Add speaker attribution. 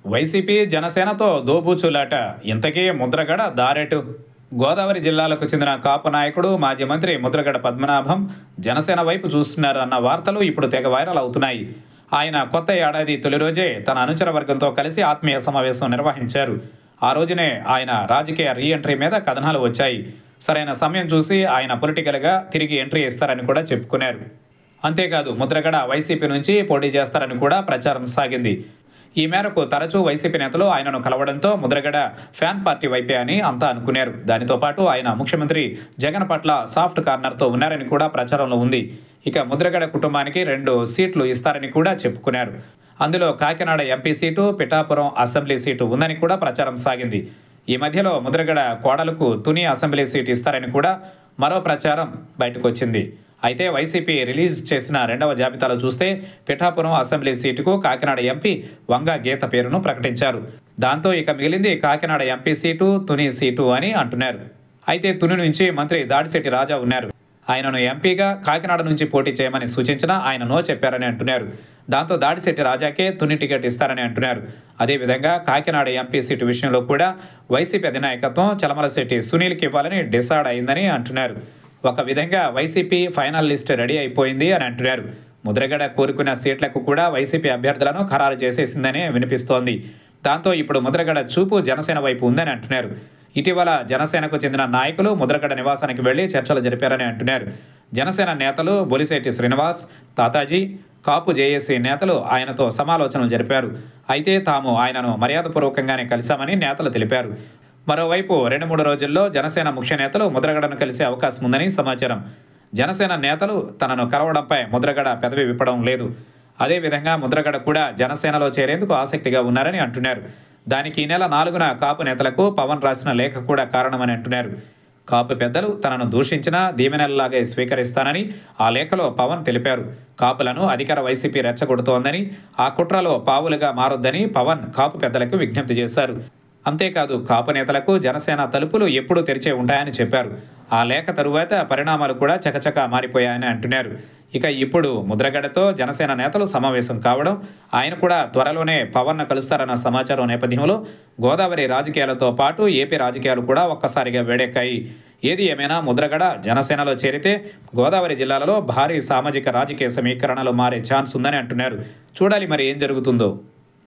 Speaker 1: YCP జనసేనతో దోబూచులాట ఇంతకీ ముద్రగడ దారెటు గోదావరి జిల్లాలకు చెందిన కాపు నాయకుడు మాజీ మంత్రి ముద్రగడ పద్మనాభం జనసేన వైపు చూస్తున్నారు అన్న వార్తలు ఇప్పుడు తెగ వైరల్ అవుతున్నాయి ఆయన కొత్త ఏడాది తొలి రోజే తన అనుచర వర్గంతో కలిసి ఆత్మీయ సమావేశం నిర్వహించారు ఆ రోజునే ఆయన రాజకీయ రీఎంట్రీ మీద కథనాలు వచ్చాయి సరైన సమయం చూసి ఆయన పొలిటికల్గా తిరిగి ఎంట్రీ ఇస్తారని కూడా చెప్పుకున్నారు అంతేకాదు ముద్రగడ వైసీపీ నుంచి పోటీ చేస్తారని కూడా ప్రచారం సాగింది ఈ మేరకు తరచూ వైసీపీ నేతలు ఆయనను కలవడంతో ముద్రగడ ఫ్యాన్ పార్టీ వైపే అని అంతా అనుకున్నారు దానితో పాటు ఆయన ముఖ్యమంత్రి జగన్ పట్ల సాఫ్ట్ కార్నర్తో ఉన్నారని కూడా ప్రచారంలో ఉంది ఇక ముద్రగడ కుటుంబానికి రెండు సీట్లు ఇస్తారని కూడా చెప్పుకున్నారు అందులో Kakinada MP seat Pithapuram assembly seat ఉందని కూడా ప్రచారం సాగింది ఈ మధ్యలో ముద్రగడ కోడలకు తుని అసెంబ్లీ సీటు ఇస్తారని కూడా మరో ప్రచారం బయటకు వచ్చింది అయితే వైసీపీ రిలీజ్ చేసిన రెండవ జాబితాలో చూస్తే పిఠాపురం అసెంబ్లీ సీటుకు కాకినాడ ఎంపీ వంగ గీత పేరును ప్రకటించారు దాంతో ఇక మిగిలింది Kakinada MP seat Tuni seat అని అంటున్నారు అయితే తుని నుంచి మంత్రి దాడిశెట్టి రాజా ఉన్నారు ఆయనను ఎంపీగా కాకినాడ నుంచి పోటీ చేయమని సూచించినా ఆయన నో చెప్పారని అంటున్నారు దాంతో దాడిశెట్టి రాజాకే తుని టికెట్ ఇస్తారని అంటున్నారు అదేవిధంగా కాకినాడ ఎంపీ సీటు విషయంలో కూడా వైసీపీ అధినాయకత్వం చలమలశెట్టి సునీల్కి ఇవ్వాలని డిసైడ్ అయిందని అంటున్నారు ఒక విధంగా వైసీపీ ఫైనల్ లిస్ట్ రెడీ అయిపోయింది అని అంటున్నారు ముద్రగడ కోరుకున్న సీట్లకు కూడా వైసీపీ అభ్యర్థులను ఖరారు చేసేసిందని వినిపిస్తోంది దాంతో ఇప్పుడు ముద్రగడ చూపు జనసేన వైపు ఉందని అంటున్నారు ఇటీవల జనసేనకు చెందిన నాయకులు ముద్రగడ నివాసానికి వెళ్లి చర్చలు జరిపారని అంటున్నారు జనసేన నేతలు బొలిశెట్టి శ్రీనివాస్ తాతాజీ కాపు జేఏసీ నేతలు ఆయనతో సమాలోచనలు జరిపారు అయితే తాము ఆయనను మర్యాదపూర్వకంగానే కలిశామని నేతలు తెలిపారు మరోవైపు రెండు మూడు రోజుల్లో జనసేన ముఖ్య నేతలు ముద్రగడను కలిసే అవకాశం ఉందని సమాచారం జనసేన నేతలు తనను కలవడంపై ముద్రగడ పెదవి విప్పడం లేదు అదేవిధంగా ముద్రగడ కూడా జనసేనలో చేరేందుకు ఆసక్తిగా ఉన్నారని అంటున్నారు దానికి ఈ నెల నాలుగున కాపు నేతలకు పవన్ రాసిన లేఖ కూడా కారణమని అంటున్నారు కాపు పెద్దలు తనను దూషించినా దీవెనల్లాగే స్వీకరిస్తానని ఆ లేఖలో పవన్ తెలిపారు కాపులను అధికార వైసీపీ రెచ్చగొడుతోందని ఆ కుట్రలో పావులుగా మారొద్దని పవన్ కాపు పెద్దలకు విజ్ఞప్తి చేశారు అంతేకాదు కాపు నేతలకు జనసేన తలుపులు ఎప్పుడూ తెరిచే ఉంటాయని చెప్పారు ఆ లేఖ తరువాత పరిణామాలు కూడా చకచక మారిపోయాయని అంటున్నారు ఇక ఇప్పుడు ముద్రగడతో జనసేన నేతలు సమావేశం కావడం ఆయన కూడా త్వరలోనే పవన్ను కలుస్తారన్న సమాచారం నేపథ్యంలో గోదావరి రాజకీయాలతో పాటు ఏపీ రాజకీయాలు కూడా ఒక్కసారిగా వేడెక్కాయి ఏది ఏమైనా ముద్రగడ జనసేనలో చేరితే గోదావరి జిల్లాలలో భారీ సామాజిక రాజకీయ సమీకరణలు మారే ఛాన్స్ ఉందని అంటున్నారు చూడాలి మరి ఏం జరుగుతుందో